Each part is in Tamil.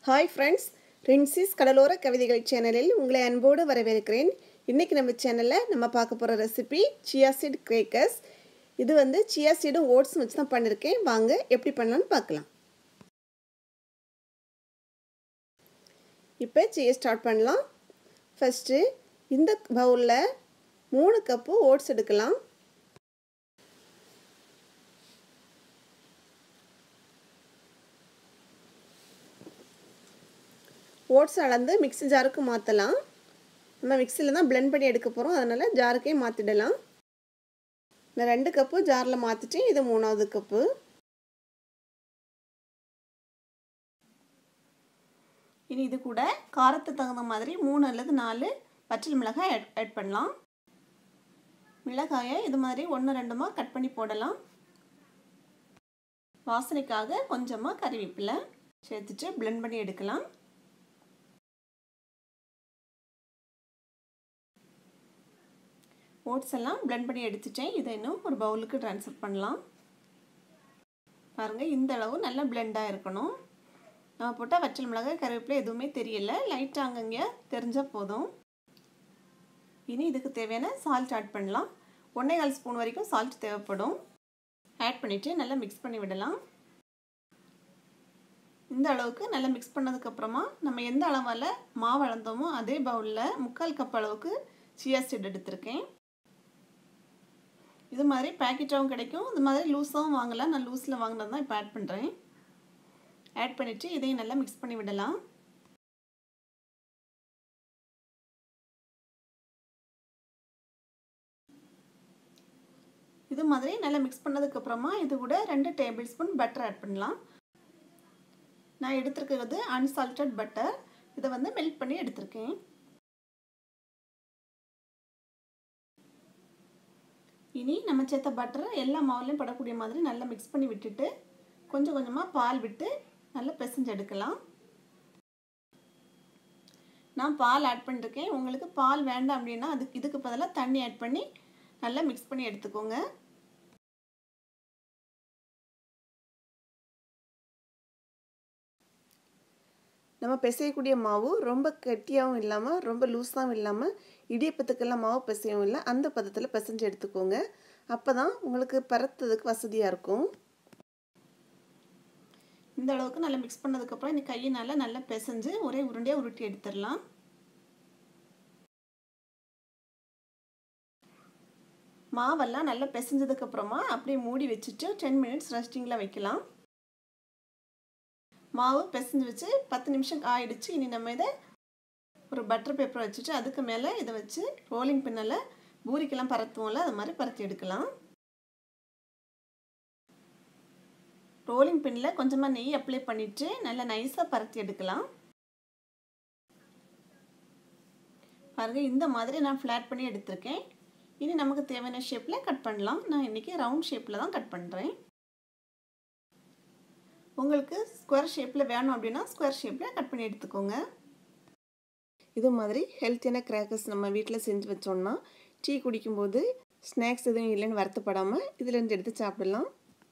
ஹாய் ஃப்ரெண்ட்ஸ் ரின்சிஸ் கடலோர கவிதைகள் சேனலில் உங்களை அன்போடு வரவேற்கிறேன் இன்றைக்கி நம்ம சேனலில் நம்ம பார்க்க போகிற ரெசிபி சியா சீட் கிரேக்கர்ஸ் இது வந்து சியா சீடும் ஓட்ஸும் வச்சு தான் பண்ணியிருக்கேன் வாங்க எப்படி பண்ணலான்னு பார்க்கலாம் இப்போ செய்ய ஸ்டார்ட் பண்ணலாம் ஃபஸ்ட்டு இந்த பவுலில் மூணு கப்பு ஓட்ஸ் எடுக்கலாம் ஓட்ஸ் அளந்து மிக்ஸி ஜாருக்கு மாற்றலாம் நம்ம மிக்சியில் தான் பிளெண்ட் பண்ணி எடுக்க போகிறோம் அதனால் ஜாருக்கே மாற்றிடலாம் நான் ரெண்டு கப்பு ஜாரில் மாற்றிட்டு இது மூணாவது கப்பு இனி இது கூட காரத்துக்கு தகுந்த மாதிரி மூணு அல்லது நாலு பச்சை மிளகாய் ஆட் ஆட் பண்ணலாம் மிளகாயை இது மாதிரி ஒன்று ரெண்டுமா கட் பண்ணி போடலாம் வாசனைக்காக கொஞ்சமாக கறிவேப்பிலை சேர்த்துட்டு பிளெண்ட் பண்ணி எடுக்கலாம் ஓட்ஸ் எல்லாம் பிளெண்ட் பண்ணி எடுத்துட்டேன் இதை இன்னும் ஒரு பவுலுக்கு ட்ரான்ஸ்ஃபர் பண்ணலாம் பாருங்கள் இந்த அளவு நல்லா பிளெண்டாக இருக்கணும் நம்ம போட்டால் வச்சல் மிளகாய் கருவேப்பிலை எதுவுமே தெரியல லைட்டாக அங்கங்கே தெரிஞ்சால் போதும் இனி இதுக்கு தேவையான சால்ட் ஆட் பண்ணலாம் ஒன்றே கால் ஸ்பூன் வரைக்கும் சால்ட் தேவைப்படும் ஆட் பண்ணிவிட்டு நல்லா மிக்ஸ் பண்ணி விடலாம் இந்த அளவுக்கு நல்லா மிக்ஸ் பண்ணதுக்கப்புறமா நம்ம எந்த அளவில் மாவு அளந்தோமோ அதே பவுலில் முக்கால் கப் அளவுக்கு சியா சீட் எடுத்திருக்கேன் இது மாதிரி பேக்கெட்டாகவும் கிடைக்கும் இது மாதிரி லூஸாகவும் வாங்கலாம் நான் லூஸில் வாங்கினது தான் இப்போ ஆட் பண்ணுறேன் ஆட் பண்ணிவிட்டு இதையும் நல்லா மிக்ஸ் பண்ணி விடலாம் இது மாதிரி நல்லா மிக்ஸ் பண்ணதுக்கப்புறமா இது கூட ரெண்டு டேபிள் ஸ்பூன் பட்டர் ஆட் பண்ணலாம் நான் எடுத்துருக்கிறது அன்சால்டட் பட்டர் இதை வந்து மெல்ட் பண்ணி எடுத்திருக்கேன் இனி நம்ம சேர்த்த பட்டரை எல்லா மாவுலையும் படக்கூடிய மாதிரி நல்லா மிக்ஸ் பண்ணி விட்டுட்டு கொஞ்சம் கொஞ்சமாக பால் விட்டு நல்லா பிசைஞ்சு எடுக்கலாம் நான் பால் ஆட் பண்ணிருக்கேன் உங்களுக்கு பால் வேண்டாம் அப்படின்னா அதுக்கு இதுக்கு பதிலாக தண்ணி ஆட் பண்ணி நல்லா மிக்ஸ் பண்ணி எடுத்துக்கோங்க நம்ம பிசையக்கூடிய மாவு ரொம்ப கெட்டியாகவும் இல்லாமல் ரொம்ப லூஸாகவும் இல்லாமல் இடியப்பத்துக்கெல்லாம் மாவு பிசையவும் இல்லை அந்த பதத்தில் பிசைஞ்சு எடுத்துக்கோங்க அப்போ தான் உங்களுக்கு பரத்துறதுக்கு வசதியாக இருக்கும் இந்த அளவுக்கு நல்லா மிக்ஸ் பண்ணதுக்கப்புறம் இந்த கையினால் நல்லா பிசைஞ்சு ஒரே உருண்டையாக உருட்டி எடுத்துடலாம் மாவெல்லாம் நல்லா பிசைஞ்சதுக்கப்புறமா அப்படியே மூடி வச்சுட்டு டென் மினிட்ஸ் ரெஸ்டிங்கில் வைக்கலாம் மாவு பிசைஞ்சு வச்சு பத்து நிமிஷம் ஆயிடுச்சு இனி நம்ம இதை ஒரு பட்டர் பேப்பர் வச்சுட்டு அதுக்கு மேலே இதை வச்சு ரோலிங் பின்னில் பூரிக்கெல்லாம் பரத்துவோம்ல அது மாதிரி பரத்தி எடுக்கலாம் ரோலிங் பின்னில் கொஞ்சமாக நெய் அப்ளை பண்ணிவிட்டு நல்லா நைஸாக பரத்தி எடுக்கலாம் பாருங்கள் இந்த மாதிரி நான் ஃப்ளாட் பண்ணி எடுத்திருக்கேன் இனி நமக்கு தேவையான ஷேப்பில் கட் பண்ணலாம் நான் இன்றைக்கி ரவுண்ட் ஷேப்பில் தான் கட் பண்ணுறேன் உங்களுக்கு ஸ்கொயர் ஷேப்பில் வேணும் அப்படின்னா ஸ்கொயர் ஷேப்பில் கட் பண்ணி எடுத்துக்கோங்க இது மாதிரி ஹெல்த்தியான கிராக்கர்ஸ் நம்ம வீட்டில் செஞ்சு வச்சோம்னா டீ குடிக்கும்போது ஸ்நாக்ஸ் எதுவும் இல்லைன்னு வருத்தப்படாமல் இதுலேருந்து எடுத்து சாப்பிடலாம்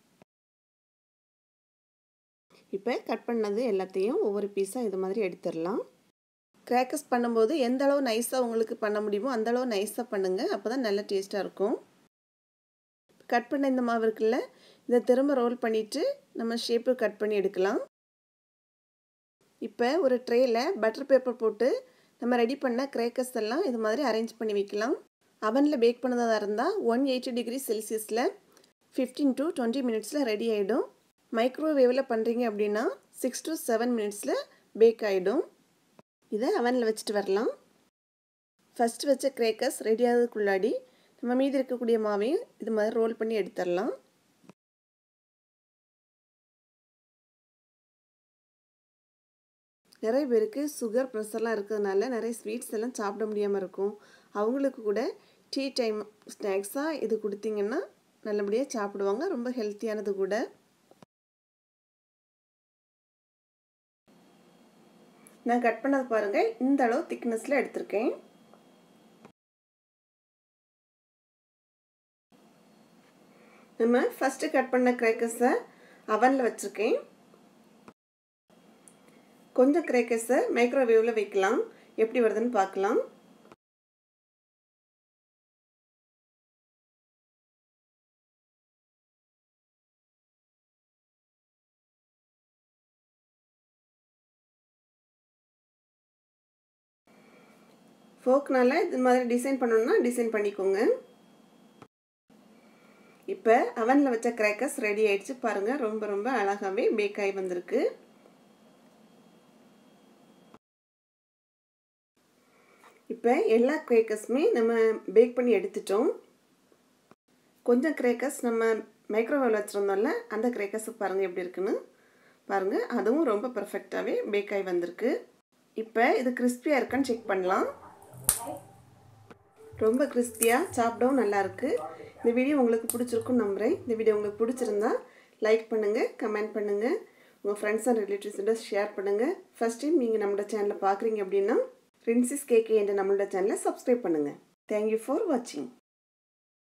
இப்போ கட் பண்ணது எல்லாத்தையும் ஒவ்வொரு பீஸாக இது மாதிரி எடுத்துடலாம் கிராக்கர்ஸ் பண்ணும்போது எந்த அளவு நைஸாக உங்களுக்கு பண்ண முடியுமோ அந்த அளவு நைஸாக பண்ணுங்கள் அப்போ தான் நல்ல டேஸ்ட்டாக இருக்கும் கட் பண்ண இந்த மாவு இருக்குல்ல இதை திரும்ப ரோல் பண்ணிவிட்டு நம்ம ஷேப்பு கட் பண்ணி எடுக்கலாம் இப்போ ஒரு ட்ரேயில் பட்டர் பேப்பர் போட்டு நம்ம ரெடி பண்ண கிரேக்கர்ஸ் எல்லாம் இது மாதிரி அரேஞ்ச் பண்ணி வைக்கலாம் அவனில் பேக் பண்ணதாக இருந்தால் ஒன் எயிட்டி டிகிரி செல்சியஸில் ஃபிஃப்டீன் டு டுவெண்ட்டி மினிட்ஸில் ரெடி ஆகிடும் மைக்ரோவேவில் பண்ணுறீங்க அப்படின்னா சிக்ஸ் டு செவன் மினிட்ஸில் பேக் ஆகிடும் இதை அவனில் வச்சுட்டு வரலாம் ஃபஸ்ட்டு வச்ச கிரேக்கர்ஸ் ரெடி ஆகிறதுக்குள்ளாடி நம்ம மீதி இருக்கக்கூடிய மாவையும் இது மாதிரி ரோல் பண்ணி எடுத்துடலாம் நிறைய பேருக்கு சுகர் ப்ரெஷர்லாம் இருக்கிறதுனால நிறைய ஸ்வீட்ஸ் எல்லாம் சாப்பிட முடியாமல் இருக்கும் அவங்களுக்கு கூட டீ டைம் ஸ்நாக்ஸாக இது கொடுத்தீங்கன்னா நல்லபடியாக சாப்பிடுவாங்க ரொம்ப ஹெல்த்தியானது கூட நான் கட் பண்ணது பாருங்கள் இந்த அளவு திக்னஸில் எடுத்திருக்கேன் நம்ம ஃபஸ்ட்டு கட் பண்ண கிரேக்கர்ஸை அவனில் வச்சுருக்கேன் கொஞ்சம் கிரேக்கர்ஸை மைக்ரோவேவில் வைக்கலாம் எப்படி வருதுன்னு பார்க்கலாம் ஃபோக்னால் இது மாதிரி டிசைன் பண்ணணுன்னா டிசைன் பண்ணிக்கோங்க இப்போ அவனில் வச்ச கிராக்கர்ஸ் ரெடி ஆயிடுச்சு பாருங்கள் ரொம்ப ரொம்ப அழகாகவே பேக் ஆகி வந்திருக்கு இப்போ எல்லா கிரேக்கர்ஸுமே நம்ம பேக் பண்ணி எடுத்துட்டோம் கொஞ்சம் கிரேக்கர்ஸ் நம்ம மைக்ரோவேவ் வச்சுருந்தோம்ல அந்த கிரேக்கர்ஸ் பாருங்கள் எப்படி இருக்குன்னு பாருங்கள் அதுவும் ரொம்ப பர்ஃபெக்டாகவே பேக் ஆகி வந்திருக்கு இப்போ இது கிறிஸ்பியாக இருக்கான்னு செக் பண்ணலாம் ரொம்ப கிறிஸ்பியாக சாப்பிடவும் நல்லாயிருக்கு இந்த வீடியோ உங்களுக்கு பிடிச்சிருக்குன்னு நம்புகிறேன் இந்த வீடியோ உங்களுக்கு பிடிச்சிருந்தா லைக் பண்ணுங்கள் கமெண்ட் பண்ணுங்கள் உங்கள் ஃப்ரெண்ட்ஸ் அண்ட் ரிலேட்டிவ்ஸோட ஷேர் பண்ணுங்கள் ஃபஸ்ட் டைம் நீங்கள் நம்மளோட சேனலை பார்க்குறீங்க அப்படின்னா ரின்சிஸ் கேகே என்ற நம்மளோட சேனலை சப்ஸ்கிரைப் பண்ணுங்கள் தேங்க்யூ ஃபார் வாட்சிங்